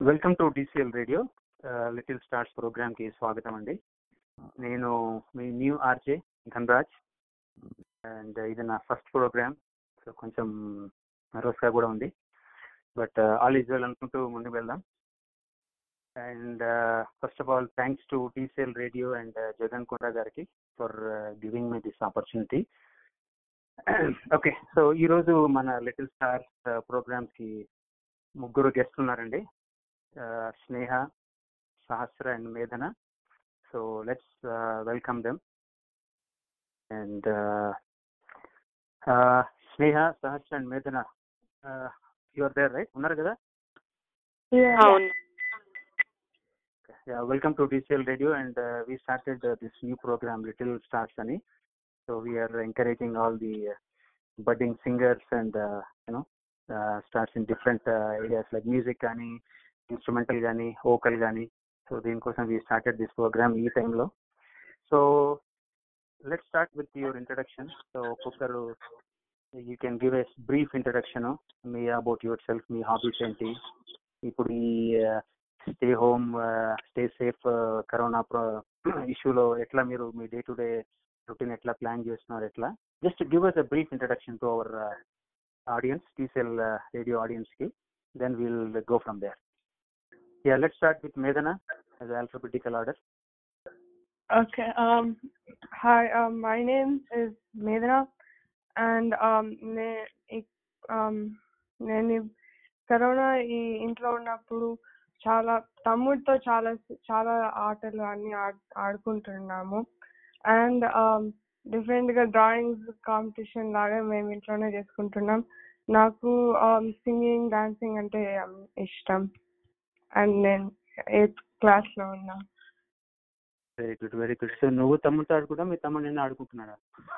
Welcome to DCL radio little stars program కి స్వాగతం అండి నేను మీ న్యూ ఆర్జే ధనరాజ్ అండ్ ఇది నా ఫస్ట్ ప్రోగ్రామ్ సో కొంచెం నర్వస్గా కూడా ఉంది బట్ ఆల్ ఈజ్ వెల్ అనుకుంటూ ముందుకు వెళ్దాం and first of all thanks to DCL radio and Jagan Konda గారికి for giving me this opportunity okay so ఈరోజు మన లిటిల్ స్టార్స్ ప్రోగ్రామ్స్ కి ముగ్గురు గెస్ట్ ఉన్నారండి Sneha Sahasra and Medhana so let's welcome them and Sneha Sahasra and Medhana your there right ఉన్నారు కదా అవును welcome to DCL radio and we started this new program little stars అని so we are encouraging all the budding singers and uh, you know uh, stars in different uh, areas like music కానీ instrumental కానీ vocal కానీ so దీనికోసం we started this program ఈ టైంలో so let start with your introduction so ఒక్కొక్కరు you can give a brief introduction మీ about yourself మీ hobbies ఏంటి ఇప్పుడు ఈ stay home stay safe corona ఇష్యూలో ఎట్లా మీరు మీ డే టు డే రొటీన్ ఎట్లా ప్లాన్ చేస్తున్నారు ఎట్లా just give us a brief introduction to our audience DCL radio audience కి then will go from there ya let start with Medhana as alphabetical order Okay. Um. Hi. Um. My name is Medana, and um. నే um. నేను corona ఈ ఇంట్లో ఉన్నప్పుడు చాలా తమ్ముడితో చాలా చాలా ఆటలు అన్ని ఆడుకుంటున్నాము అండ్ డిఫరెంట్ గా డ్రాయింగ్స్ కాంపిటీషన్ లాగా మేము ఇంట్లోనే చేసుకుంటున్నాం నాకు సింగింగ్ డాన్సింగ్ అంటే ఇష్టం అండ్ నేను ఎయిత్ క్లాస్ లో ఉన్నా very good very good so నువ్వు తమ్ముడితో ఆడుకుంటా మీ తమ్ముడు నిన్ను ఆడుకుంటున్నాడా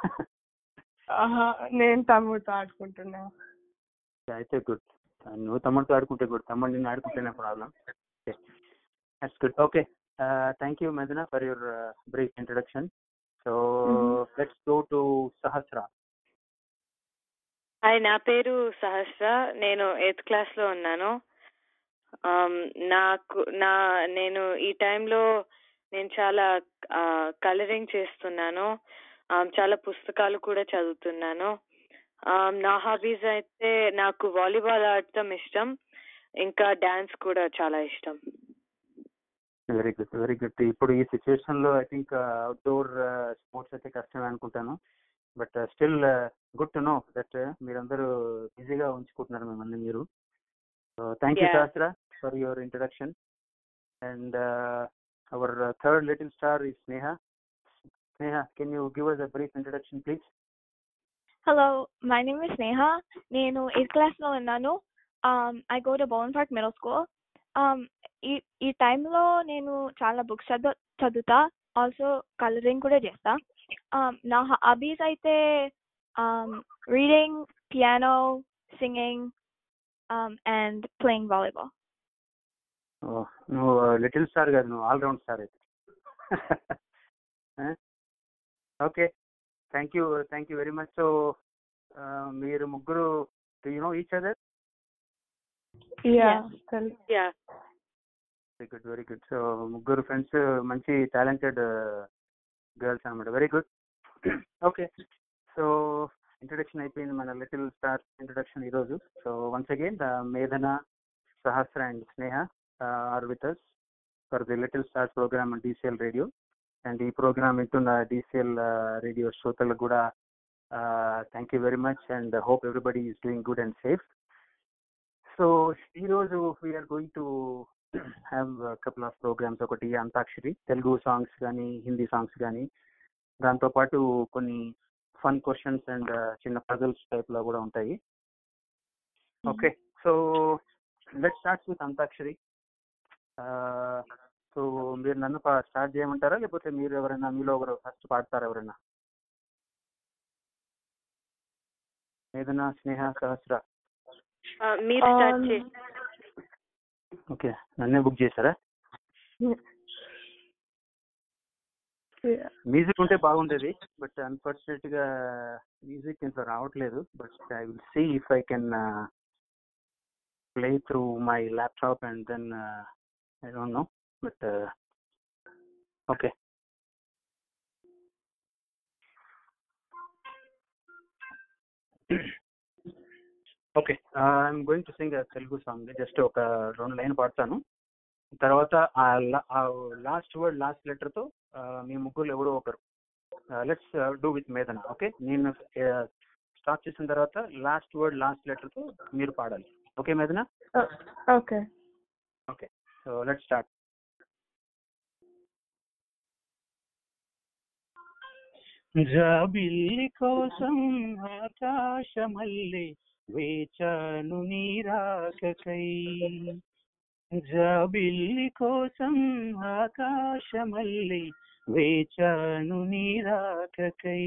నేను తమ్ముడితో ఆడుకుంటున్నా అయితే గుడ్ నువ్వు తమ్ముడితో ఆడుకుంటే గుడ్ తమ్ముడు నిన్ను ఆడుకుంటేనే problem that's good okay thank you Medhana for your brief introduction so let's go to Sahasra hi నా పేరు సహస్ర నేను ఎయిత్ క్లాస్ లో ఉన్నాను నాకు నా నేను ఈ టైంలో నేను చాలా కలరింగ్ చేస్తున్నాను చాలా పుస్తకాలు కూడా చదువుతున్నాను నా హాబీస్ అయితే నాకు వాలీబాల్ ఆడటం ఇష్టం ఇంకా డాన్స్ కూడా చాలా ఇష్టం వెరీ గుడ్ వెరీ గుడ్ ఇప్పుడు ఈ సిచ్యువేషన్ లో ఐ థింక్ అవుట్డోర్ స్పోర్ట్స్ అయితే కష్టమే అనుకుంటాను but still good to know that మీరందరూ బిజీగా ఉంచుకుంటున్నారు మిమ్మల్ని మీరు so thank you Sahasra for your introduction and our third little star ఈ Sneha Sneha can you give us a brief introduction please hello my name is Sneha నేను ఎయిత్ క్లాస్ లో ఉన్నాను I go to Bone Park Middle School ఈ ఈ టైంలో నేను చాలా books చదువు చదువుతా ఆల్సో కలరింగ్ కూడా చేస్తా నా హాబీస్ అయితే reading piano singing and playing volleyball నువ్వు లిటిల్ స్టార్ కాదు నువ్వు ఆల్ రౌండ్ స్టార్ అయితే okay thank you thank you very much so మీరు ముగ్గురు you know each other very good very good so ముగ్గురు ఫ్రెండ్స్ మంచి టాలెంటెడ్ గర్ల్స్ అనమాట very good okay so introduction అయిపోయింది మన లిటిల్ స్టార్ ఇంట్రడక్షన్ ఈరోజు so once again Medhana Sahasra and Sneha are with us for the little star programme DCL radio and ఈ programme వింటున్న DCL radio శ్రోతలకు కూడా thank you very much and hope everybody is doing good and safe so ఈరోజు we're going to have couple of programmes ఒకటి Antakshari Telugu songs కానీ Hindi songs కానీ దాంతోపాటు కొన్ని ఫన్ క్వశ్చన్స్ అండ్ చిన్న పజల్స్ టైప్లో కూడా ఉంటాయి okay so let starts with Antakshari so మీరు నన్ను స్టార్ట్ చేయమంటారా లేకపోతే మీరు ఎవరైనా మీలో ఒకరు ఫస్ట్ పాడతారా ఎవరైనా ఏదైనా స్నేహ సహస్ర మీరు స్టార్ట్ చేయండి ఓకే నన్నే బుక్ చేశారా మ్యూజిక్ ఉంటే బాగుండేది బట్ అన్ఫార్చునేట్ గా మ్యూజిక్ ఇంట్లో రావట్లేదు but I will see if I can play through my laptop and then uh, I don't know, but uh, okay. Okay I'm going to sing Telugu song just ఒక రెండు line పాడతాను తర్వాత ఆ last word last లెటర్తో మీ ముగ్గురు ఎవరో ఒకరు let's do with Medhana okay నేను స్టార్ట్ చేసిన తర్వాత లాస్ట్ వర్డ్ లాస్ట్ లెటర్తో మీరు పాడాలి okay Medhana okay okay so let's start జాబిల్లి కోసం ఆకాశమల్లే వేచాను నీరాకకై జాబిల్లి కోసం ఆకాశమల్లే వేచాను నీరాకకై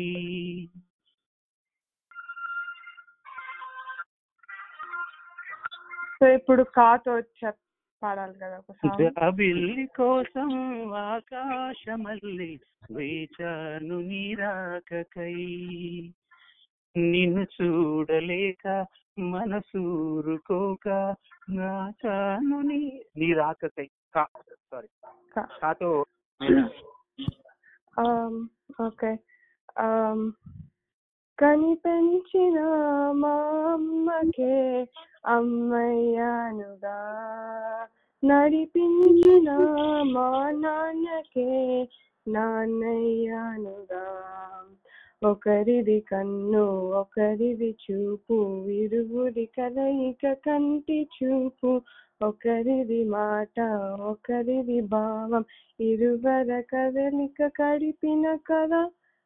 సో ఇప్పుడు కాతో చెప్ పాడాలి కదా ఒక సాంగ్ జాబిల్లి కోసం ఆకాశమల్లి వేచాను నీరాకకై నిన్ను చూడలేక మనసూరుకోక నాకాను నీ నీ రాకకై కా సారీ కా- కాతో ఓకే కని పెంచిన మా అమ్మకే అమ్మయ్యానుగా నడిపించిన మా నాన్నకే నాన్నయ్యానుగా ఒకరిది కన్ను ఒకరిది చూపు ఇరువురి కలయిక కంటి చూపు ఒకరిది మాట ఒకరిది భావం ఇరువర కదలిక కడిపిన కదా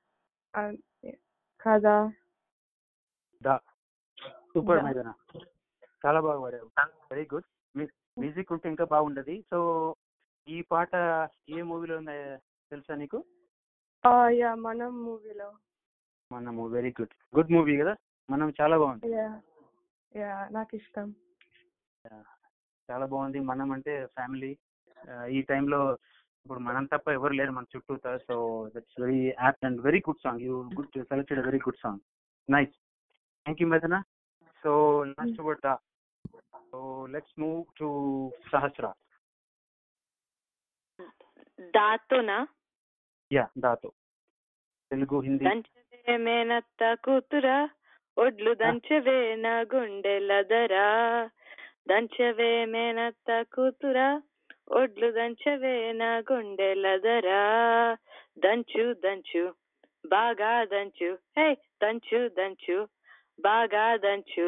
కదా దా సూపర్ మేఘన చాలా బాగా పాడావు వెరీ గుడ్ మ్యూజిక్ ఉంటే ఇంకా బాగుండదు సో ఈ పాట ఏ మూవీలో ఉందో తెలుసా నీకు యా మనం మూవీలో మనము వెరీ గుడ్ గుడ్ మూవీ కదా మనం చాలా బాగుంది యా యా నాకు ఇష్టం చాలా బాగుంది మనం అంటే ఫ్యామిలీ ఈ టైంలో ఇప్పుడు మనం తప్ప ఎవరు లేరు మన చుట్టూ so that's very apt and very good song you good selected very good song nice thank you Medhana so last word దా so let's move to Sahasra దాతోనా యా దాతో తెలుగు హిందీ దంచవే మేనత్త కూతురా ఒడ్లు దంచవే నా గుండెలదరా దంచవే మేనత్త కూతురా ఒడ్లు దంచవే నా గుండెలదరా దంచు దంచు బాగా దంచు హే దంచు దంచు బాగా దంచు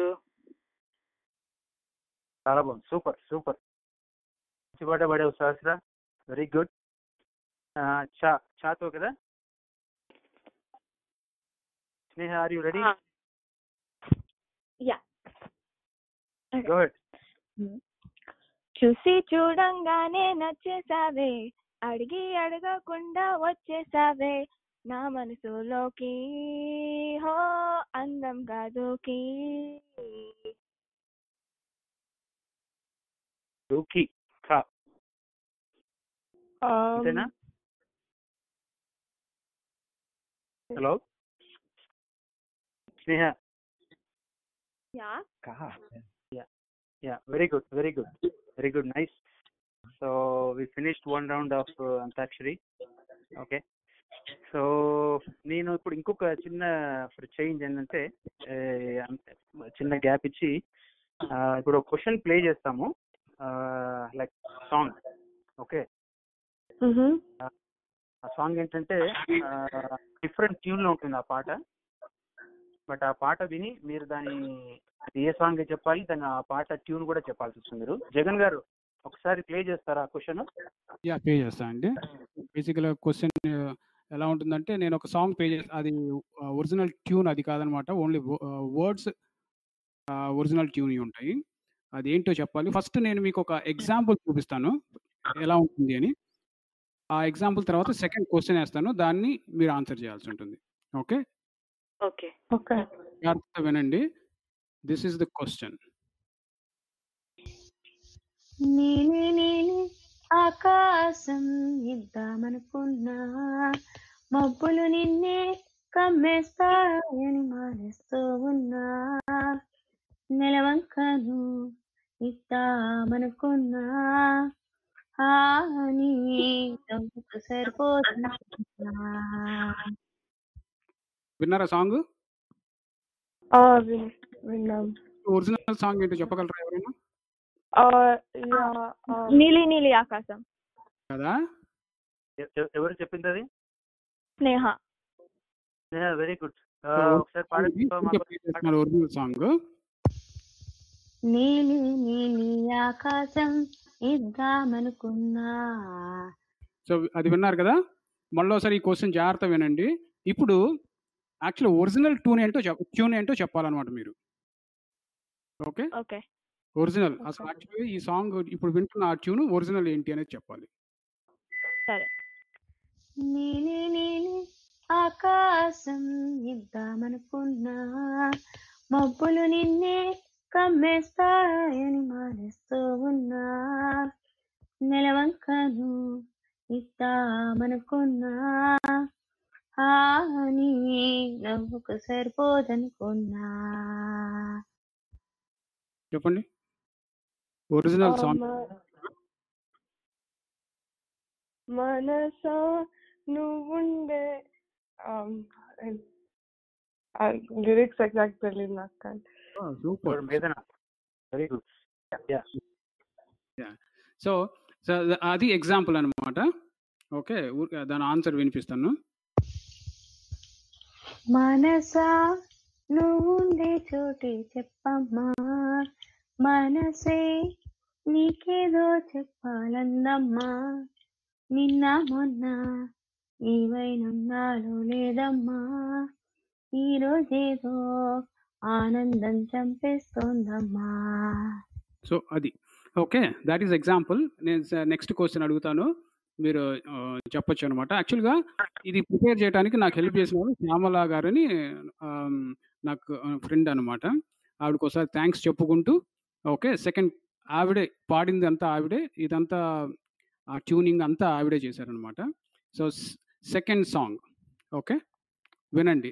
చాలా బాగుంది సూపర్ సూపర్ మంచి పాట పాడావు సహస్ర వెరీ గుడ్ చా చాతో కదా స్నేహ ఆర్ యూ రెడీ ఆ, యా గో చూసి చూడంగానే నచ్చేసావే అడిగి అడగకుండా వచ్చేసావే నా మనసులోకి హో అందం కాదుకి దూకి ఖా అంతేనా hello Sneha yeah Yeah, very good, very good, very good, nice. So we finished one round of uh, Antakshari. Okay. So నేను ఇప్పుడు ఇంకొక చిన్న చేంజ్ ఏంటంటే ఏ, అంత- చిన్న గ్యాప్ ఇచ్చి ఆ, ఇప్పుడు ఒక క్వశ్చన్ ప్లే చేస్తాము లైక్ సాంగ్ ఓకే ఆ సాంగ్ ఏంటంటే డిఫరెంట్ ట్యూన్ లో ఉంటుంది ఆ పాట బట్ ఆ పాట విని మీరు దాని అది ఏ సాంగ్ చెప్పాలి దాని ఆ పాట ట్యూన్ కూడా చెప్పాల్సి వస్తుంది మీరు జగన్ గారు ఒకసారి ప్లే చేస్తారా క్వశ్చన్ యా పే చేస్తా అండి బేసిక్గా క్వశ్చన్ ఎలా ఉంటుందంటే నేను ఒక సాంగ్ పే చేసి అది ఒరిజినల్ ట్యూన్ అది కాదనమాట ఓన్లీ వర్డ్స్ ఒరిజినల్ ట్యూన్ ఉంటాయి అది ఏంటో చెప్పాలి ఫస్ట్ నేను మీకు ఒక ఎగ్జాంపుల్ చూపిస్తాను ఎలా ఉంటుంది అని ఆ ఎగ్జాంపుల్ తర్వాత సెకండ్ క్వశ్చన్ వేస్తాను దాన్ని మీరు ఆన్సర్ చేయాల్సి ఉంటుంది ఓకే ఓకే ఓకే జాగ్రత్తగా వినండి దిస్ ఇస్ ద క్వశ్చన్ నేనే నేనే ఆకాశం ఇద్దామనుకున్నా మబ్బులు నిన్నే కమ్మేస్తాయని మానేస్తూ ఉన్నా నెలవంకను ఇద్దామనుకున్నా హాని నవ్వుకు సరిపోతున్నా విన్నారా సాంగ్ ఆ, విన్ విన్నాం ఒరిజినల్ సాంగ్ ఏంటో చెప్పగలరా ఎవరైనా ఆ, యా, ఆ, నీలి నీలి ఆకాశం కదా ఎ- ఎ- ఎవరు చెప్పింది అది స్నేహ వెరీ గుడ్ So, ఒకసారి పాడండి సో మాకు ఒరిజినల్ సాంగ్ నీలి నీలి ఆకాశం ఇద్దామనుకున్నా సో అది విన్నారు కదా మళ్ళీ ఒకసారి ఈ క్వశ్చన్ జాగ్రత్త వినండి ఇప్పుడు యాక్చువల్ ఒరిజినల్ ట్యూన్ ఏంటో చెప్ ట్యూన్ ఏంటో చెప్పాలన్నమాట మీరు ఓకే ఓకే ఒరిజినల్ అసలు యాక్చువల్లీ ఈ సాంగ్ ఇప్పుడు వింటున్న ఆ ట్యూన్ ఒరిజినల్ ఏంటి అనేది చెప్పాలి సరే నీలి నీలి ఆకాశం ఇద్దామనుకున్నా మబ్బులు నిన్నే కమ్మేస్తాయని మానేస్తూ ఉన్నా నెలవంకను ఇద్దామనుకున్నా హాని నవ్వుకు సరిపోదనుకున్నా చెప్పండి ఒరిజినల్ ఆ, సాంగ్ మ- మనసా నువ్వుండే లిరిక్స్ ఎగ్జాక్ట్ తెలియదు నాకు కానీ super Medhana very good so so అది ఎగ్జాంపుల్ అన్నమాట ఓకే ఊరికే దాని ఆన్సర్ వినిపిస్తాను మనసా నువ్వుండే చోటి చెప్పమ్మా మనసే నీకేదో చెప్పాలందమ్మా నిన్న మొన్న నీవైనున్నాలో లేదమ్మా ఈ రోజేదో ఆనందం చంపేస్తోందమ్మా సో అది ఓకే దాట్ ఈస్ ఎగ్జాంపుల్ నేను నెక్స్ట్ క్వశ్చన్ అడుగుతాను మీరు ఆ, చెప్పొచ్చు అనమాట యాక్చువల్గా ఇది ప్రిపేర్ చేయడానికి నాకు హెల్ప్ చేసిన వాళ్ళు శ్యామల గారని ఆమ్, నాకు ఫ్రెండ్ అనమాట ఆవిడకి ఒకసారి థ్యాంక్స్ చెప్పుకుంటూ ఓకే సెకండ్ ఆవిడే పాడింది అంతా ఆవిడే ఇదంతా ఆ ట్యూనింగ్ అంతా ఆవిడే చేశారనమాట సో సెకండ్ సాంగ్ ఓకే వినండి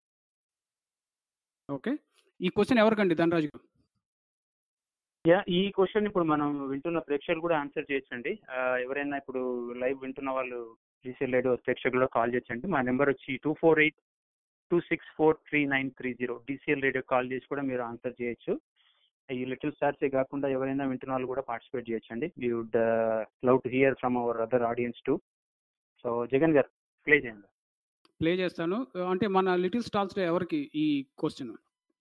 ఓకే ఈ క్వశ్చన్ ఎవరికండి ధనరాజు గారు యా ఈ క్వశ్చన్ ఇప్పుడు మనం వింటున్న ప్రేక్షకులు కూడా ఆన్సర్ చేయొచ్చండి ఆ, ఎవరైనా ఇప్పుడు లైవ్ వింటున్న వాళ్ళు జీసీఎల్ రేడియో ప్రేక్షకులు కాల్ చేయొచ్చండి మా నెంబర్ వచ్చి two four eight two six four three nine three zero DCL radio call చేసి కూడా మీరు ఆన్సర్ చేయొచ్చు ఈ లిటిల్ స్టార్స్ కాకుండా ఎవరైనా వింటున్న వాళ్ళు కూడా పార్టిసిపేట్ చేయొచ్చండి we would love to hear from our other audience to so Jagan garu play చేయండి ప్లే చేస్తాను అంటే మన లిటిల్ స్టాల్స్లో ఎవరికి ఈ క్వశ్చన్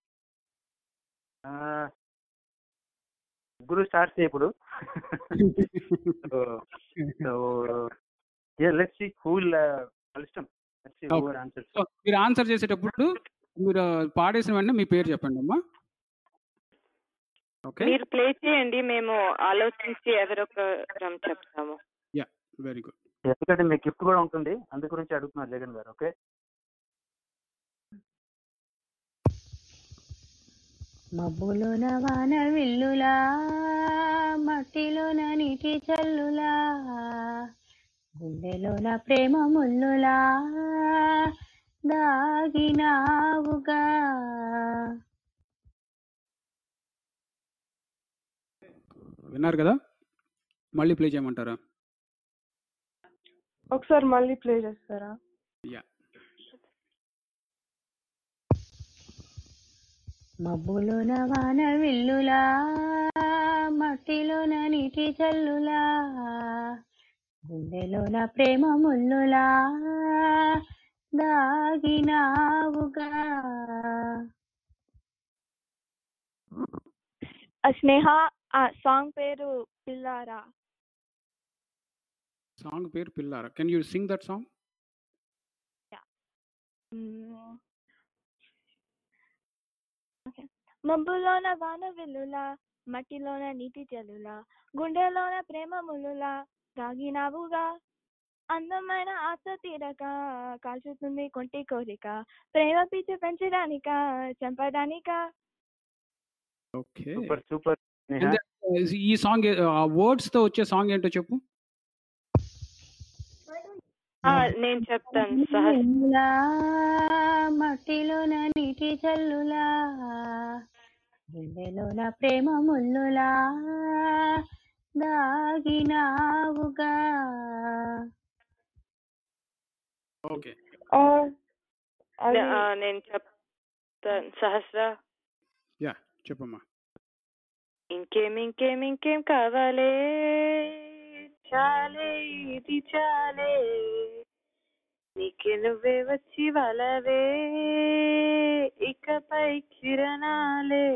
ఆ, ముగ్గురు స్టార్స్ ఇప్పుడు so so let's see who will ఇష్టం let's see who Okay. Answers so మీరు ఆన్సర్ చేసేటప్పుడు మీరు పాడేసిన వెంటనే మీ పేరు చెప్పండి అమ్మా ఓకే మీరు ప్లే చేయండి మేము ఆలోచించి ఎవరొకరం చెప్తాము వెరీ గుడ్ ఎందుకంటే మీకు గిఫ్ట్ కూడా ఉంటుంది అందు గురించి అడుగుతున్నారు జగన్ గారు ఓకే మబ్బులోన వాన విల్లులా మట్టిలోన నీటి చల్లులా గుండెలోన ప్రేమ ముల్లులా దాగినావుగా విన్నారు కదా మళ్ళీ ప్లే చేయమంటారా ఒకసారి మళ్ళీ ప్లే చేస్తారా యా మబ్బులోన వాన విల్లులా మట్టిలోన నీటి చల్లులా గుండెలోన ప్రేమ ముల్లులా దాగినావుగా ఆ స్నేహ ఆ సాంగ్ పేరు పిల్లారా సాంగ్ పేరు పిల్లారా can you sing that song hmm. Okay. మబ్బులోన వాన వెల్లులా మట్టిలోన నీటి చెల్లులా గుండెలోన ప్రేమ ముల్లులా దాగినావుగా అందమైన ఆశ తీరక కాల్చుతుంది కొంటి కోరిక ప్రేమ పిచ్చి పెంచడానిక చంపడానిక ఓకే సూపర్ సూపర్ ఈ సాంగ్ ఆ వర్డ్స్ తో వచ్చే సాంగ్ ఏంటో చెప్పు ఆ, నేను చెప్తాను సహస్ వెల్లులా మట్టిలోన నీటి చల్లులా గుండెలోన ప్రేమ ముల్లులా దాగినావుగా ఓకే ఆ, అది ఆ, నేను చెప్తాను సహస్ర యా చెప్పమ్మా ఇంకేం ఇంకేం ఇంకేం కావాలే చాలే ఇది చాలే నీకే నువ్వే వచ్చి వలవే ఇకపై కిరణాలే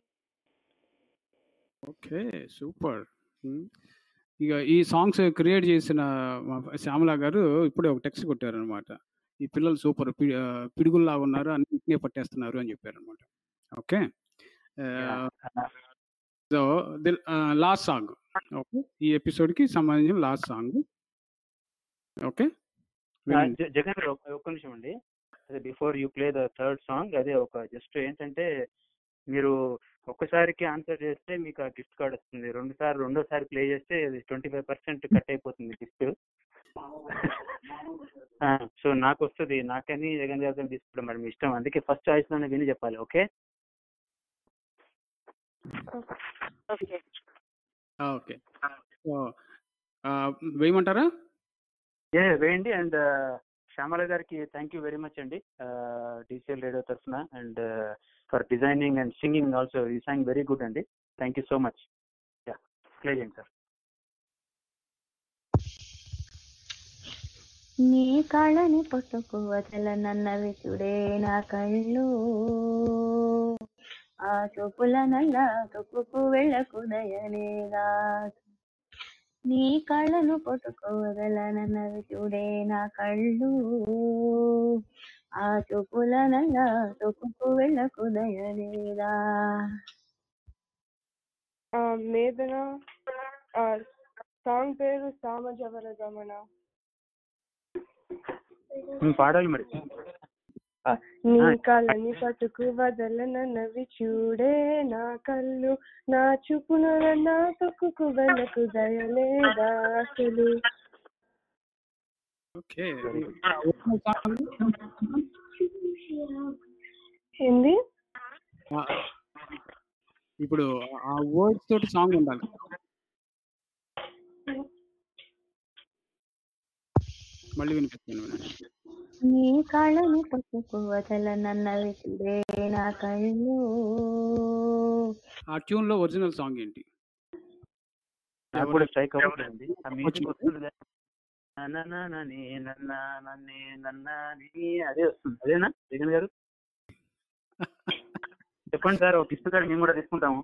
ఓకే సూపర్ ఇక ఈ సాంగ్స్ క్రియేట్ చేసిన మా శ్యామల గారు ఇప్పుడే ఒక టెక్స్ట్ కొట్టారు అనమాట ఈ పిల్లలు సూపర్ పిడుగుల్లాగా ఉన్నారు అన్ని ఇట్నే పట్టేస్తున్నారు అని చెప్పారు అనమాట okay so last song okay ఈ ఎపిసోడ్ కి సంబంధించిన లాస్ట్ సాంగ్ ఓకే ఆ, జ- జగన్ గారు ఒక ఒక్క నిమిషం అండి అదే before you play the third song అదే ఒక జస్ట్ ఏంటంటే మీరు ఒక్కసారికి ఆన్సర్ చేస్తే మీకు ఆ గిఫ్ట్ కార్డ్ వస్తుంది రెండు సార్లు రెండోసారి ప్లే చేస్తే ట్వంటీ ఫైవ్ పర్సెంట్ కట్ అయిపోతుంది గిఫ్ట్ సో నాకు వస్తుంది నాకని జగన్ గారితో తీసుకోవడం మరి మీ ఇష్టం అందుకే ఫస్ట్ చాయిస్ లోనే విని చెప్పాలి ఓకే ఓకే ఓకే సో వేయమంటారా ఏ వేయండి అండ్ శ్యామల గారికి థ్యాంక్ యూ వెరీ మచ్ అండి డిసిఎల్ రేడియో తరఫున and for designing and singing also ఈ సాంగ్ వెరీ గుడ్ అండి thank you so much yeah play చేయండి సార్ నీ కళ్ళని పట్టుకు వదలనన్నవి చూడే నా కళ్ళు ఆ చూపుల నల్ల తొక్కుకు వెళ్ళకు దయలేదా నీ కళ్ళను పట్టుకు వదలనన్నవి చూడే నా కళ్ళు ఆ చూపుల నల్ల తొక్కుకు వెళ్ళకు దయలేదా ఆ, మేదన ఆ, సాంగ్ పేరు సామజవర గమన ఉమ్, పాడాలి మరి ఆ, నీ కళ్ళని పట్టుకు వదలనన్నవి చూడే నా కళ్ళు నా చూపున నా తొక్కుకు వెళ్ళకు దయలేదా అసలు ఓకే ఏంది ఇప్పుడు ఆ వర్డ్స్ తోటి సాంగ్ ఉండాలి మళ్ళీ వినిపిస్తాను వినండి నీ కళ్ళని పట్టుకు వదలనన్నవి చూడే నా కళ్ళు ఆ ట్యూన్ లో ఒరిజినల్ సాంగ్ ఏంటి నాకు కూడా స్ట్రైక్ అవ్వట్లేదండి ఆ మ్యూజిక్ వస్తుంది కదా. నన్ననని, నన్ననని, నన్నని అదే వస్తుంది అదేనా జగన్ గారు చెప్పండి సార్ ఒక గిఫ్ట్ కార్డ్ మేము కూడా తీసుకుంటాము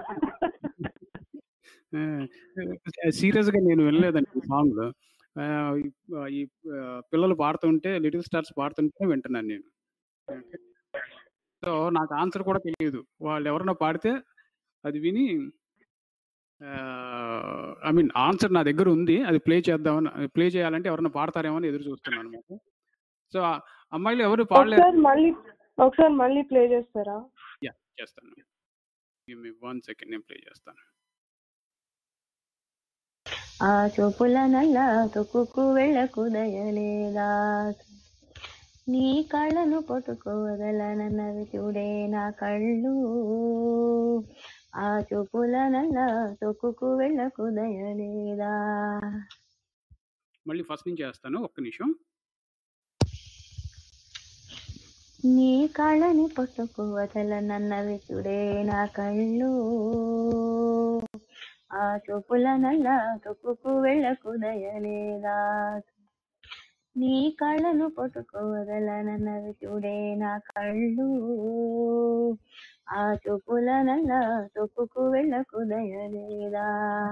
సీరియస్ గా నేను వినలేదండి ఈ సాంగ్ ఈ ఆ, పిల్లలు పాడుతుంటే లిటిల్ స్టార్స్ పాడుతుంటే వింటున్నాను నేను సో నాకు ఆన్సర్ కూడా తెలియదు వాళ్ళు ఎవరన్నా పాడితే అది విని ఐ మీన్ ఆన్సర్ నా దగ్గర ఉంది అది ప్లే చేద్దామని ప్లే చేయాలంటే ఎవరైనా పాడతారేమో అని ఎదురు చూస్తున్నాను అనమాట సో ఆ అమ్మాయిలు ఎవరు పాడలేరు ఒకసారి మళ్ళీ ఒకసారి మళ్ళీ ప్లే చేస్తారా యా చేస్తాను గివ్ మీ వన్ సెకండ్ నేను ప్లే చేస్తాను ఆ చూపుల నల్ల తొక్కుకు వెళ్ళకు దయలేదా నీ కళ్ళను పట్టుకు వదలనన్నవి చూడే నా కళ్ళు ఆ చూపుల నల్ల తొక్కుకు వెళ్ళకు దయలేదా మళ్ళీ ఫస్ట్ నుంచి చేస్తాను ఒక్క నిమిషం నీ కళ్ళని పట్టుకు వదలనన్నవి చూడే నా కళ్ళు ఆ చూపుల నల్ల తొక్కుకు వెళ్ళకు దయలేదా నీ కళ్ళను పట్టుకు వదలనన్నవి చూడే నా కళ్ళు ఆ చూపుల నల్ల తొక్కుకు వెళ్ళకు దయలేదా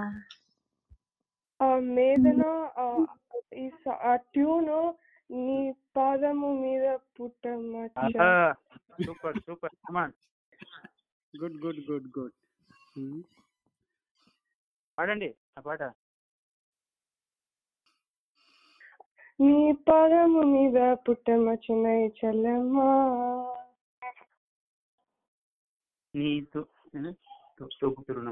ఆ మేదన ఆ, ఈ స- ఆ ట్యూన్ నీ పాదము మీద పుట్టమచ్చ super super come on good good good good పాడండి ఆ పాట నీ పాదము మీద పుట్టమచ్చనై చల్లమ్మా నీతో తోపు తిరుణం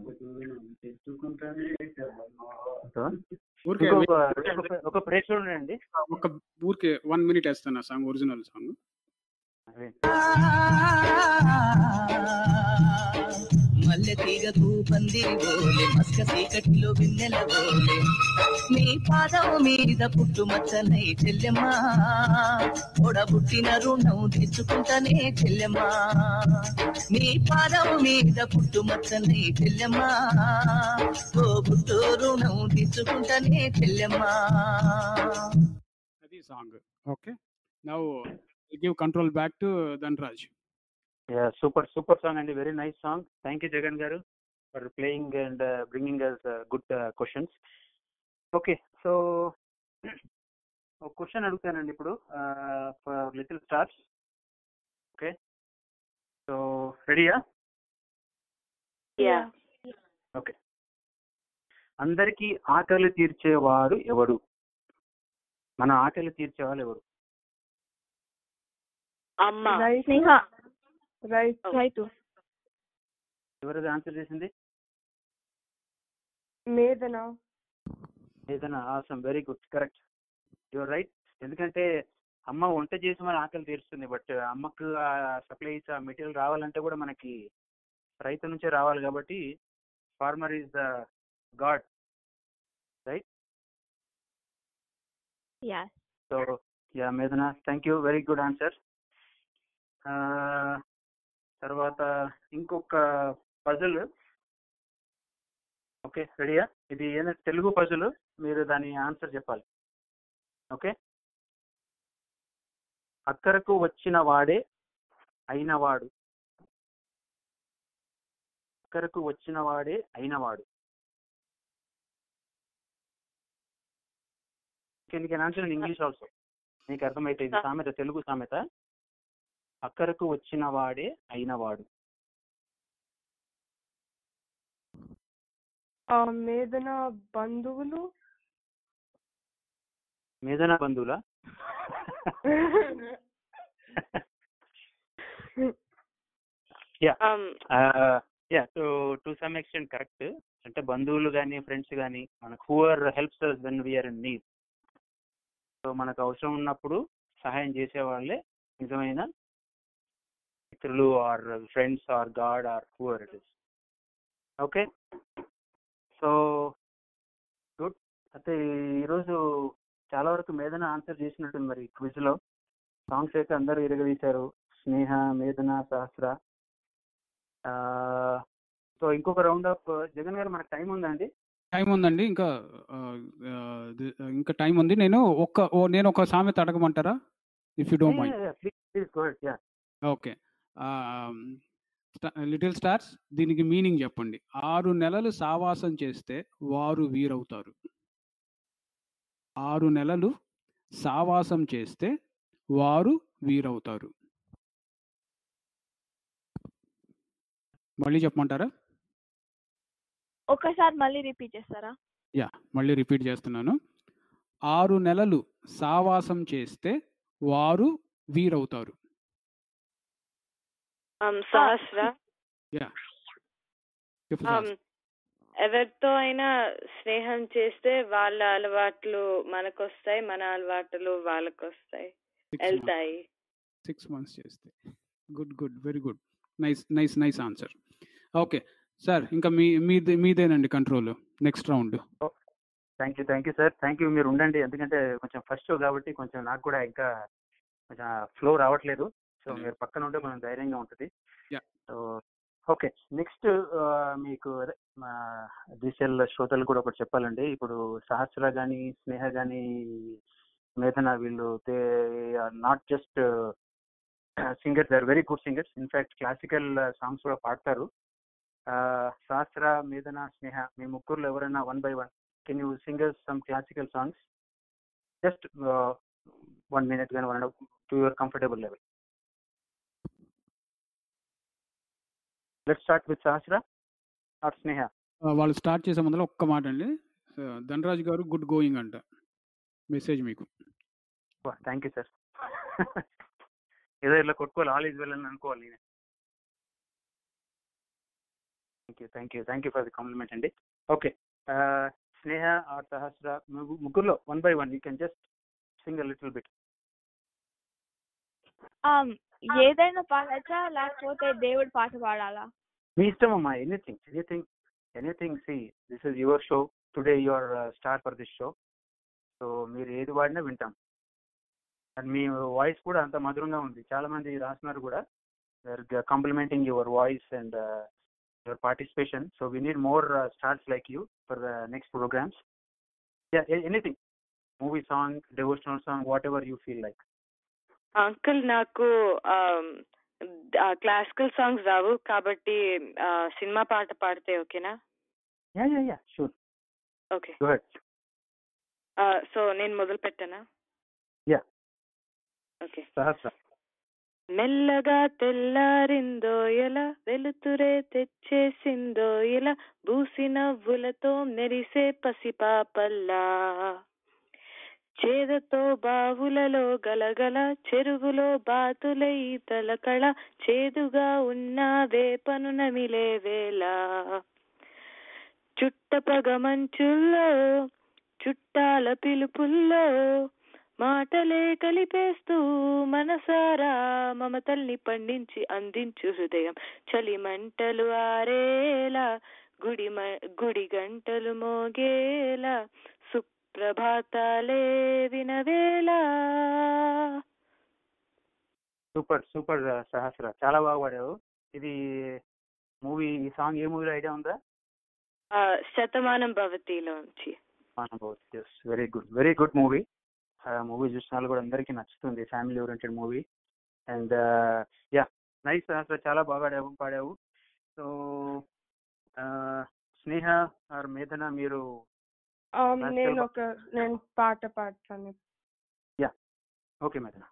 ఊరికే ఇంకొక ఒక- ఒక ప్రేక్షకుడు అండి ఒక ఊరికే వన్ మినిట్ వేస్తాను ఆ సాంగ్ ఒరిజినల్ సాంగ్ మల్లె తీగకు పందిరి ఓలే మస్క చీకటిలో వెన్నెల ఓలే నీ పాదం మీద పుట్టుమచ్చనై చెల్లెమ్మా పొడబుట్టిన రుణం తెచ్చుకుంటానే చెల్లెమ్మా నీ పాదం మీద పుట్టుమచ్చనై చెల్లెమ్మా ఓ పుట్టు రుణం తెచ్చుకుంటానే చెల్లెమ్మా అది song okay now give control back to Dhanaraj Yeah, super, super song and a very nice song. Thank you, Jagan Garu, for playing and uh, bringing us uh, good uh, questions. Okay, so ఒక question అడుగుతానండి ఇప్పుడు for little stars okay so రెడీయా yeah okay అందరికీ ఆకలి తీర్చేవాడు ఎవడు మన ఆకలి తీర్చేవాళ్ళు ఎవరు అమ్మ రైట్ స్నేహ రైట్ రైతు ఎవరిది ఆన్సర్ చేసింది మేధన ఏదైనా awesome very good correct your right ఎందుకంటే అమ్మ వంట చేసి మన ఆకలి తీరుస్తుంది బట్ అమ్మకు ఆ సప్లైస్ ఆ మెటీరియల్ రావాలంటే కూడా మనకి రైతు నుంచే రావాలి కాబట్టి farmer is the god right yeah so yeah Medhana thank you very good answer తర్వాత ఇంకొక పజల్ ఓకే రెడీయా ఇది ఏంటంటే తెలుగు పజల్ మీరు దాని ఆన్సర్ చెప్పాలి ఓకే అక్కరకు వచ్చిన వాడే అయినవాడు అక్కరకు వచ్చిన వాడే అయినవాడు can can answer in English also నీకు అర్థమైతే ఇది సామెత తెలుగు సామెత అక్కరకు వచ్చిన వాడే అయినవాడు ఆ మేధన బంధువులు మేధన బంధువులా yeah um, yeah to to some extent correct అంటే బంధువులు కానీ ఫ్రెండ్స్ కానీ మనకు who are helps us when we're in need so మనకు అవసరం ఉన్నప్పుడు సహాయం చేసే వాళ్ళే నిజమైన మిత్రులు are friends are god are who are it is okay so good అయితే ఈరోజు చాలా వరకు మేధన ఆన్సర్ చేసినట్టుంది మరి క్విజ్లో సాంగ్స్ అయితే అందరూ ఇరగదీశారు స్నేహ మేధన సహస్ర సో ఇంకొక రౌండ్ ఆఫ్ జగన్ గారు మనకు టైం ఉందండి టైం ఉందండి ఇంకా ఆ, ఆ, ది- ఇంకా టైం ఉంది నేను ఒక్క ఓ నేను ఒక సామెత అడగమంటారా if you don't mind please please good yeah okay little stars దీనికి మీనింగ్ చెప్పండి ఆరు నెలలు సావాసం చేస్తే వారు వీరవుతారు ఆరు నెలలు సావాసం చేస్తే వారు వీరవుతారు మళ్ళీ చెప్పమంటారా ఒకసారి మళ్ళీ రిపీట్ చేస్తారా యా మళ్ళీ రిపీట్ చేస్తున్నాను ఆరు నెలలు సావాసం చేస్తే వారు వీరవుతారు um, సహస్ర యా చెప్పు um, సహస్ర. ఎవరితో అయినా స్నేహం చేస్తే వాళ్ళ అలవాట్లు మనకొస్తాయి మన అలవాట్లు వాళ్ళకొస్తాయి Six months. వెళ్తాయి సిక్స్ మంత్స్ చేస్తే good good very good nice nice nice answer okay sir ఇంకా మీ మీదే మీదేనండి control next round thank you thank you sir thank you మీరు ఉండండి ఎందుకంటే కొంచెం ఫస్ట్ షో కాబట్టి కొంచెం నాకు కూడా ఇంకా కొంచెం ఫ్లో రావట్లేదు సో Hmm. మీరు పక్కన ఉంటే కొంచెం ధైర్యంగా ఉంటుంది Yeah. సో ఓకే నెక్స్ట్ మీకు అదే మా డిజిటల్ శ్రోతలు కూడా ఒకటి చెప్పాలండి ఇప్పుడు సహస్ర కానీ స్నేహ కానీ మేధన వీళ్ళు they are not just singers they are very good singers in fact classical songs కూడా పాడతారు Uh, సహస్ర మేధన స్నేహ మీ ముగ్గురులో ఎవరైనా one by one can you singer some classical songs just one minute కానీ one to your comfortable level let start with Sahasra or Sneha వాళ్ళు start చేసే ముందర ఒక్క మాట అండి Uh, Dhanaraj garu good going అంట మెసేజ్ మీకు థ్యాంక్ యూ సార్ ఏదో ఇలా కొట్టుకోవాలి ఆల్ ఈజ్ వెల్ అని అనుకోవాలి నేను thank you thank you thank you for the compliment అండి ఓకే స్నేహ ఆర్ సహస్ర ముగ్గు- ముగ్గురులో one by one you can just sing little bit um ఏదైనా పాడచ్చా లేకపోతే దేవుడి పాట పాడాలా మీ ఇష్టం అమ్మా anything anything anything see this is your show today your star for this show so మీరు ఏది వాడినా వింటాం అండ్ మీ వాయిస్ కూడా అంత మధురంగా ఉంది చాలా మంది రాస్తున్నారు కూడా complimenting your voice and your participation so we need more stars like you for the next programmes anything movie song devotional song whatever you feel like uncle నాకు classical songs రావు కాబట్టి ఆ, సినిమా పాట పాడితే ఓకేనా yeah yeah yeah sure okay go head so నేను మొదలు పెట్టానా యా ఓకే సహస్ర మెల్లగా తెల్లారిందో ఎలా వెలుతురే తెచ్చేసిందో ఇలా బూసి నవ్వులతో మెరిసే పసిపాపల్లా చేదతో బావులలో గలగల చెరువులో బాతుల ఈతల కళ చేదుగా ఉన్న వేపను నమిలే వేళ చుట్టపగ మంచుల్లో చుట్టాల పిలుపుల్లో మాటలే కలిపేస్తూ మనసారా మమతల్ని పండించి అందించు హృదయం చలి మంటలు ఆరేలా గుడి మ- గుడి గంటలు మోగేలా సుప్రభాతాలే వినవేలా సూపర్ సూపర్ సహస్ర చాలా బాగా పాడావు ఇది మూవీ ఈ సాంగ్ ఏ మూవీలో ఐడియా ఉందా ఆ, శతమానం భవతిలోంచి very good very good movie movie చూసిన వాళ్ళు కూడా అందరికీ నచ్చుతుంది family oriented movie and yeah nice Sahasra చాలా బాగా పాడావు పాడావు సో స్నేహ ఆర్ మేధన మీరు Um, Classical నేను pa- ఒక నేను పాట పాడతాను ఓకే మేధన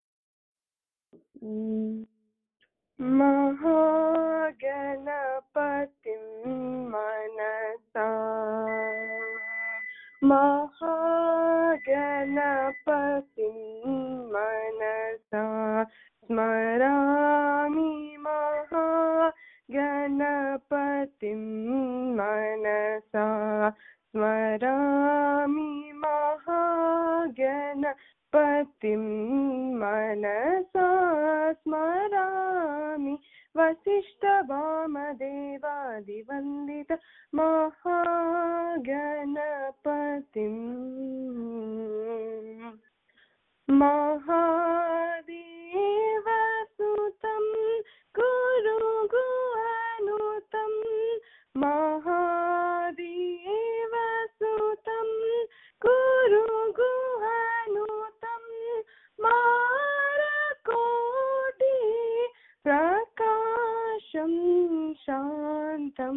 महागणपतिं मनसा महागणपतिं मनसा स्मरामि महागणपतिं मनसा स्मरामि महागणपतिं मनसा स्मरामि वसिष्ठवामदेवादिवन्दित महागणपतिम् महादेवसुतं गुरु गुहनुतं महादेवसुतं गुरु गुहनुतं मारकोटि प्रकाशं शान्तं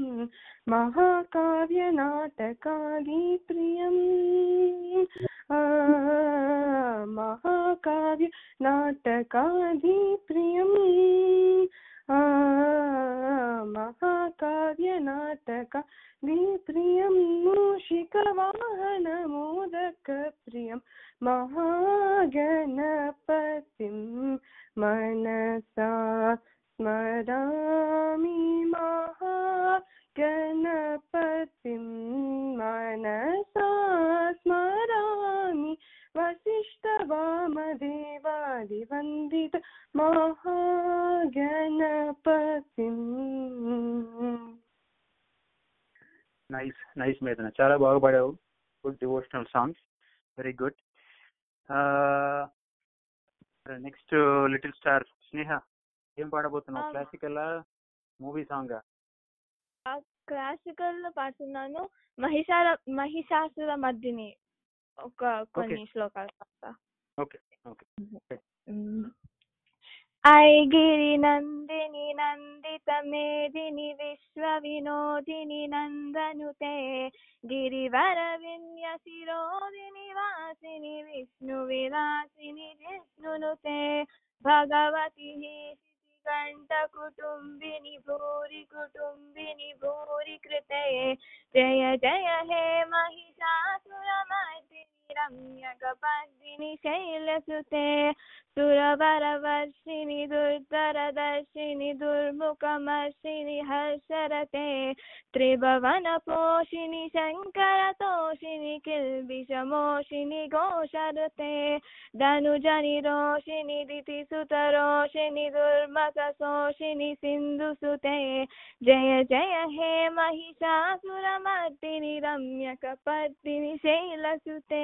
महाकाव्यनाटकादिप्रियम् आ, महाकाव्य नाटकादिप्रियम् आ, महाकाव्य नाटकादिप्रियं मूषिकवाहनमोदकप्रियं महागणपतिं मनसा स्मरामि महागणपतिं मनसा स्मरामि वसिष्ठवामदेवादिवन्दित महागणपतिम् నైస్ నైస్ మేధన చాలా బాగా పాడావు good devotional songs very good next little star Sneha ఏం పాడబోతున్నావు Um, classical movie song classical పాడుతున్నాను మహిషార మహిషాసుర మధ్యని ఒక కొన్ని శ్లోకాలు పాడతా ఓకే ఓకే ఐగిరి నందిని నందిత మేదిని విశ్వ వినోదిని నందనుతే గిరివర విన్య శిరోదిని వాసిని విష్ణు విలాసిని విష్ణునుతే భగవతి కంఠ కుటుంబిని భూరి కుటుంబిని భూరి కృతే జయ జయ హే महिषासुरमर्दिनि रम्यकपर्दिनि शैलसुते सुरवरवर्षिणि दुर्धरदर्शिनि दुर्मुखमर्षिणि हर्षरते त्रिभुवनपोषिणि शङ्करतोषिणि किल्बिषमोषिनि घोषरते धनुजनि रोषिनि दितिसुतरोषिनि दुर्मतशोषिनि सिन्धुसुते जय जय हे महिषासुरमर्दिनि रम्यकपर्दिनि शैलसुते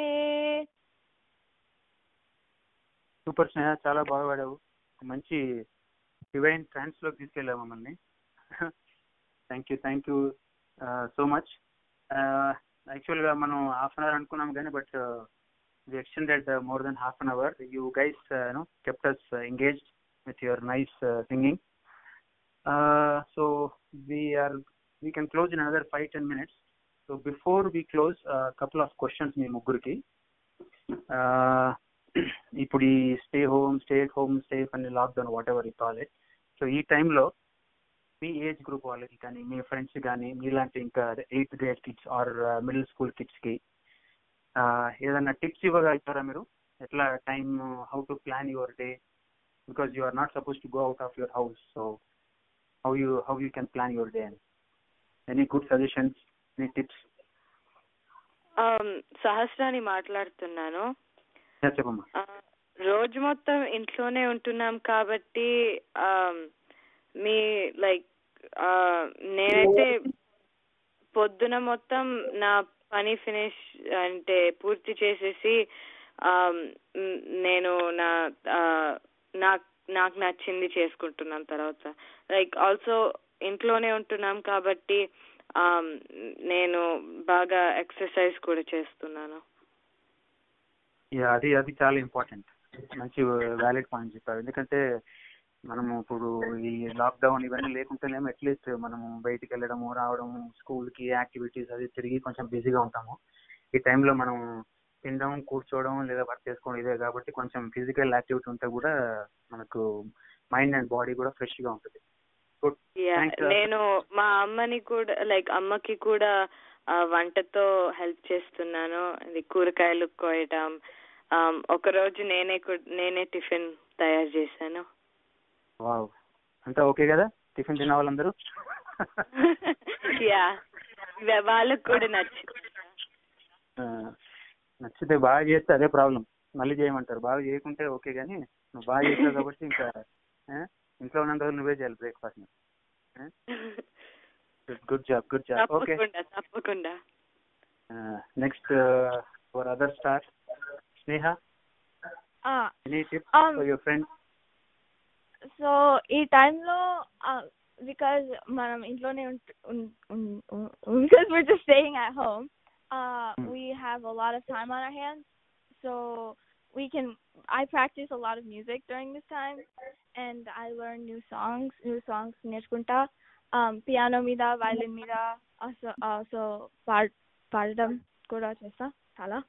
సూపర్ స్నేహ చాలా బాగా పాడావు మంచి డివైన్ ట్రాన్స్ లోకి తీసుకెళ్ళావు మమ్మల్ని thank you thank you so much యాక్చువల్గా మనం హాఫ్ అన్ అవర్ అనుకున్నాం కానీ but we extended more than half an hour you guys know kept us engaged with your nice singing so we're we can close in another five ten minutes so before we close couple of questions మీ ముగ్గురికి Uh, ఇప్పుడు ఈ stay home stay home stay అని lockdown whatever ఈ call it so ఈ టైంలో మీ age group వాళ్ళకి కానీ మీ ఫ్రెండ్స్ కానీ మీలాంటి ఇంకా eighth grade kids or middle school కిడ్స్కి ఏదైనా టిప్స్ ఇవ్వగలుగుతారా మీరు ఎట్లా time how to plan your day because you are not suppose to go out of your house so how you how you can plan your day అని any good suggestions any tips Um, సహస్రాని మాట్లాడుతున్నాను చెప్పమ్మా ఆ, రోజు మొత్తం ఇంట్లోనే ఉంటున్నాం కాబట్టి ఆమ్, మీ లైక్ నేనైతే పొద్దున మొత్తం నా పని ఫినిష్ అంటే పూర్తి చేసేసి ఆమ్, మ్, నేను నా ఆ, నాకు నాకు నచ్చింది చేసుకుంటున్నాం తర్వాత లైక్ ఆల్సో ఇంట్లోనే ఉంటున్నాం కాబట్టి ఆమ్, నేను బాగా ఎక్సర్సైజ్ కూడా చేస్తున్నాను యా అది అది చాలా ఇంపార్టెంట్ మంచి వ్యాలిడ్ పాయింట్ చెప్పారు ఎందుకంటే మనము ఇప్పుడు ఈ లాక్డౌన్ ఇవన్నీ లేకుంటేనేమో అట్లీస్ట్ మనము బయటికి వెళ్ళడము రావడము స్కూల్ కి యాక్టివిటీస్ అది తిరిగి కొంచెం బిజీగా ఉంటాము ఈ టైంలో మనం తినడం కూర్చోవడం లేదా వర్క్ చేసుకోవడం ఇదే కాబట్టి కొంచెం ఫిజికల్ యాక్టివిటీ ఉంటే కూడా మనకు మైండ్ అండ్ బాడీ కూడా ఫ్రెష్ గా ఉంటుంది గుడ్ Yeah, Thanks, uh, నేను మా అమ్మని కూడా లైక్ అమ్మకి కూడా ఆ, వంటతో హెల్ప్ చేస్తున్నాను అది కూరగాయలు కోయటం um, ఒక రోజు నేనే కూ- నేనే టిఫిన్ తయారు చేశాను వావ్ అంతా ఓకే కదా టిఫిన్ తిన్న వాళ్ళందరూ యా వాళ్ళకు కూడా నచ్చింది ఆ, నచ్చితే బాగా చేస్తే అదే ప్రాబ్లం మళ్ళీ చేయమంటారు బాగా చేయకుంటే ఓకే కానీ నువ్వు బాగా చేస్తావు కాబట్టి ఇంకా ఆ, ఇంట్లో ఉన్నంత వరకు నువ్వే చేయాలి breakfast good job good job okay తప్పకుండా తప్పకుండా next for other star Sneha Ah, any tips Um, for your friend so ఈ టైంలో బికాజ్ మనం ఇంట్లోనే because we're just staying at home uh Hmm. we have a lot of time on our hands so we can I practice a lot of music during this time and I learn new songs new songs నేర్చుకుంటా um piano మీద violin మీద also also పాడ పాడడం కూడా చేస్తా చాలా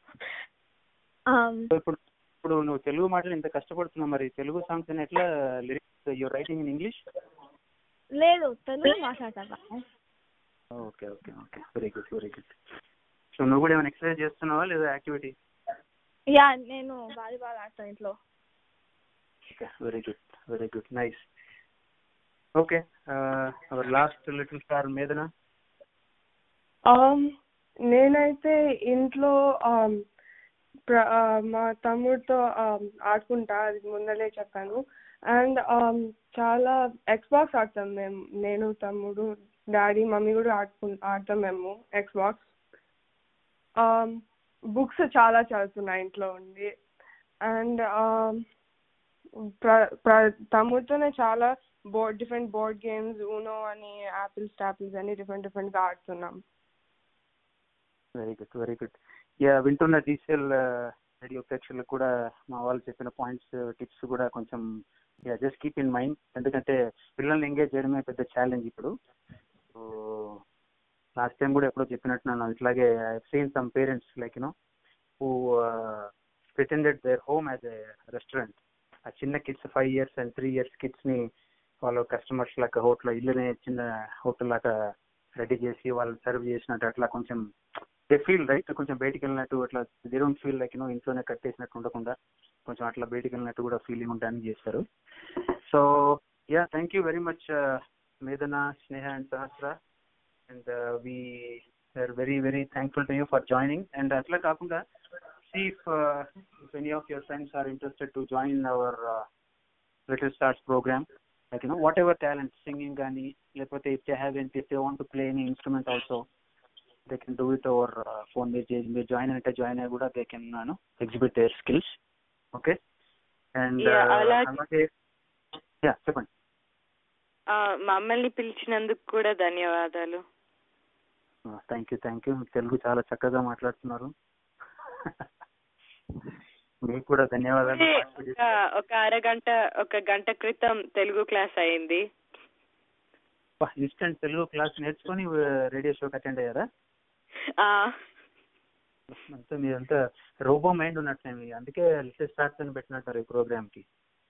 um ఇప్పుడు ఇప్పుడు నువ్వు తెలుగు మాటలు ఇంత కష్టపడుతున్నావు మరి తెలుగు సాంగ్స్ అని ఎట్లా lyrics your writing in English లేదు తెలుగు మాట్లాడతా okay okay okay very good very good so నువ్వు కూడా ఏమైనా ఎక్సర్సైజ్ చేస్తున్నావా లేదా యాక్టివిటీ యా నేను వాలీబాల్ ఆడతా ఇంట్లో Okay, very good, very good, nice. Okay, uh, our last little star, Medana. Um, నేనైతే ఇంట్లో um, ప్ర- ఆ, మా తమ్ముడితో um, ఆడుకుంటా అది ముందలే చెప్పాను అండ్ చాలా ఎక్స్బాక్స్ ఆడతాం మేము నేను తమ్ముడు డాడీ మమ్మీ కూడా ఆడుకు ఆడతాం మేము ఎక్స్బాక్స్ బుక్స్ చాలా చదువుతున్నా ఇంట్లో ఉండి అండ్ ప్ర ప్ర తమ్ముడితోనే చాలా bored different board games Uno అని యాపిల్స్ టాపిల్స్ అని డిఫరెంట్ డిఫరెంట్ గా ఆడుతున్నాం very good very good yeah వింటున్న డీసెల్ రేడియో ప్రేక్షకులకు కూడా మా వాళ్ళు చెప్పిన పాయింట్స్ టిప్స్ కూడా కొంచెం yeah just keep in mind ఎందుకంటే పిల్లల్ని ఎంగేజ్ చేయడమే పెద్ద ఛాలెంజ్ ఇప్పుడు సో లాస్ట్ టైం కూడా ఎప్పుడో చెప్పినట్టు నన్ను ఇట్లాగే I seen some parents like you know who pretended their home as a restaurant ఆ చిన్న kids five years and three years kids ని వాళ్ళు కస్టమర్స్ లాగా హోటల్ ఇల్లునే చిన్న హోటల్ లాగా రెడీ చేసి వాళ్ళు సర్వ్ చేసినట్టు అట్లా కొంచెం దే ఫీల్ రైట్ కొంచెం బయటికి వెళ్ళినట్టు అట్లా they don't feel like you know ఇంట్లోనే కట్టేసినట్టు ఉండకుండా కొంచెం అట్లా బయటికి వెళ్ళినట్టు కూడా ఫీలింగ్ ఉండడానికి చేస్తారు so yeah thank you very much Medhana Sneha and Sahasra and we we're very very thankful to you for joining and అట్లా కాకుండా see if if any of your friends are interested to join our little stars program like you know whatever talent singing కానీ లేకపోతే if they have if they want to play any instrument also they can do it over phone మీరు మీరు join అంటే join అయ్యి కూడా they can no exhibit their skills okay and Yeah, అలాగే- అలాగే yeah చెప్పండి ఆ, మమ్మల్ని పిలిచినందుకు కూడా ధన్యవాదాలు thank you thank you Telugu చాలా చక్కగా మాట్లాడుతున్నారు మీకు కూడా ధన్యవాదాలు ఒక ఒక అరగంట ఒక గంట క్రితం తెలుగు క్లాస్ అయింది ఇన్స్టెంట్ తెలుగు క్లాస్ నేర్చుకొని రేడియో షోకి అటెండ్ అయ్యారా ఆ, అంతా మీరంతా రోబో మైండ్ ఉన్నట్లే మీ అందుకే లిటిల్ స్టార్ట్స్ అని పెట్టినట్టారు ఈ ప్రోగ్రామ్ కి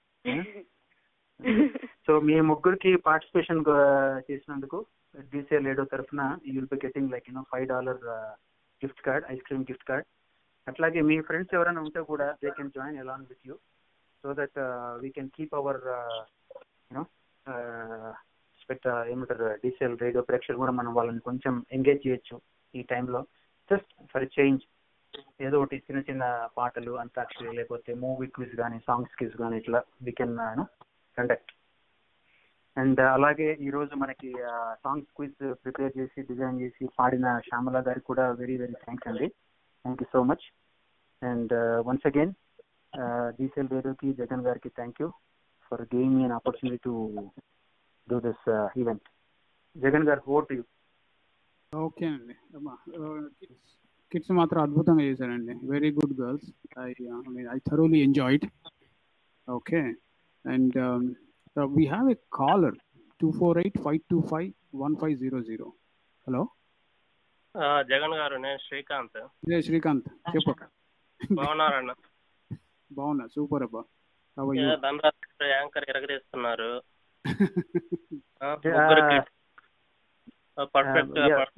సో మీ ముగ్గురికి పార్టిసిపేషన్ చేసినందుకు డీసీఎల్ రేడియో తరఫున you will be getting like you know five dollar gift card ice cream gift card అట్లాగే మీ ఫ్రెండ్స్ ఎవరైనా ఉంటే కూడా they can join along with you so that we can keep our you know స్పెక్ట్ ఏమంటారు DCL radio ప్రేక్షకులు కూడా మనం వాళ్ళని కొంచెం ఎంగేజ్ చేయొచ్చు ఈ టైంలో జస్ట్ ఫర్ చేంజ్ ఏదో ఒకటి చిన్న చిన్న పాటలు అంతాక్షరి లేకపోతే మూవీ క్విజ్ కానీ సాంగ్స్ క్విజ్ కానీ ఇట్లా వీ కెన్ కండక్ట్ అండ్ అలాగే ఈ రోజు మనకి సాంగ్స్ క్విజ్ ప్రిపేర్ చేసి డిజైన్ చేసి పాడిన శ్యామల గారికి కూడా వెరీ వెరీ థ్యాంక్స్ అండి thank you so much and once again DCL రేడియోకి జగన్ గారికి thank you for giving me an opportunity to do this event Jagan గారు ఓట్ యూ ఓకే అండి కిడ్స్ కిడ్స్ మాత్రం అద్భుతంగా చేశారండి very good girls I mean I thoroughly enjoyed okay and we have a caller two four eight five two five one five zero zero hello ఆ, జగన్ గారు నేను శ్రీకాంత్ ఇదే శ్రీకాంత్ చెప్పు బాగున్నారన్న బాగున్నా సూపర్ అబ్బా How are you? ఏ, ధనరాజ్ యాంకర్ ఎరగదీస్తున్నారు ఆ, Yeah. ముగ్గురికి పర్ఫెక్ట్ Uh, yeah.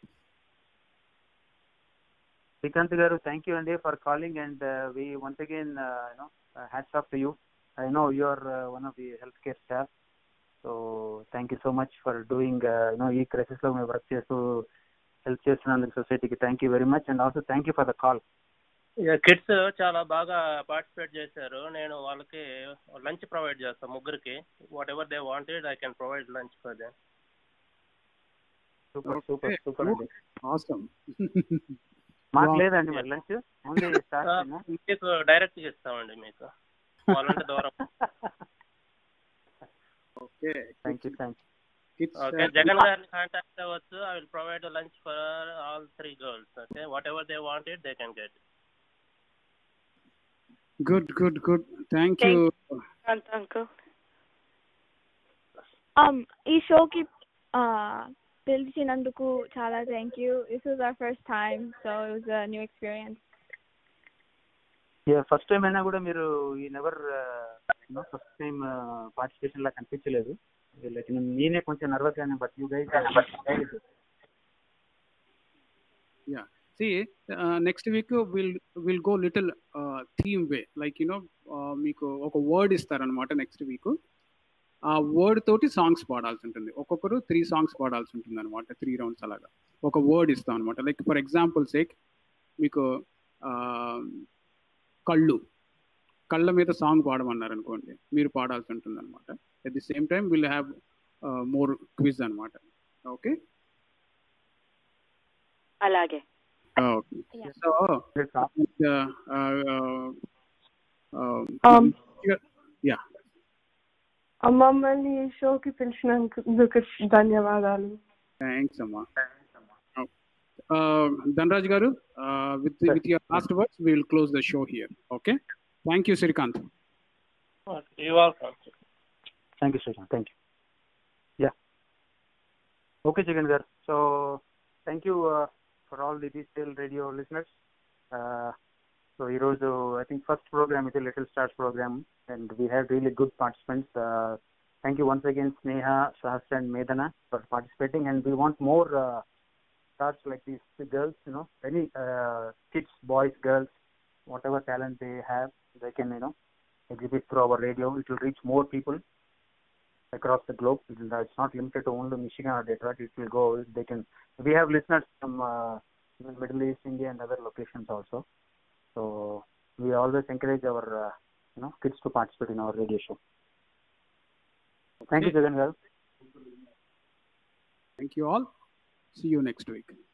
శ్రీకాంత్ గారు థ్యాంక్ యూ అండి for calling and we once again you know hats off to you I know you are one of the health care staff so thank you so much for doing you know ఈ crisis లో మేము work చేస్తూ help చేస్తున్నందుకు సొసైటీకి thank you very much and also thank you for the call kids చాలా బాగా participate చేశారు నేను వాళ్ళకి లంచ్ ప్రొవైడ్ చేస్తాను ముగ్గురికి whatever they wanted I can provide lunch for they super super super అండి Awesome. మాకు Wow. లేదండి మరి లంచ్ ఓన్లీ స్టార్ట్ మీకు డైరెక్ట్ ఇస్తామండి మీకు వాళ్ళంటే దూరం Okay. Thank you thank you Kids, okay uh, Jagan గారిని కాంటాక్ట్ అవ్వచ్చు I will provide lunch for all three girls okay whatever they wanted they can get Good, good, good. Thank Thank you. Uncle Um, ఈ షోకి పిలిచినందుకు చాలా thank you this is our first time so it was a new experience first time అయినా కూడా మీరు ఈ never first time participation లా కనిపించలేదు like నేనే కొంచెం నర్వస్ గానే but you guys Yeah. See, uh, next week we'll we'll go little uh, theme way. Like you know, uh, మీకు ఒక వర్డ్ ఇస్తారనమాట నెక్స్ట్ వీక్ ఆ వర్డ్ తోటి సాంగ్స్ పాడాల్సి ఉంటుంది ఒక్కొక్కరు త్రీ సాంగ్స్ పాడాల్సి ఉంటుంది అనమాట త్రీ రౌండ్స్ అలాగా ఒక వర్డ్ ఇస్తాం అనమాట లైక్ ఫర్ ఎగ్జాంపుల్ సేక్ మీకు ఆ, కళ్ళు కళ్ళ మీద సాంగ్ పాడమన్నారు అనుకోండి మీరు పాడాల్సి ఉంటుంది అనమాట at the same time will have more quiz అనమాట ఓకే అలాగే okay so uh, uh, uh, Um, yeah. మమ్మల్ని ఈ షోకి పిలిచినందుకు ధన్యవాదాలు థ్యాంక్స్ అమ్మా ధనరాజ్ గారు with with your last words we will close the show here okay thank you Srikanth you welcome thank you Srikanth thank you yeah okay Jagan గారు so thank you for all the DCL radio listeners so ఈరోజు I think first program ఇది little stars program and we have really good participants thank you once again Sneha Sahasra and Medhana for participating and we want more stars like these girls, you know, any uh, kids, boys, girls, whatever talent they have, they can, you know, exhibit through our radio. It will reach more people. across the globe. It's not limited to only Michigan or Detroit. It will go. They can. We have listeners from uh, Middle East, India, and other locations also. So we always encourage our uh, you know kids to participate in our radio show. Thank you, Jagan Garu. Thank you all. See you next week.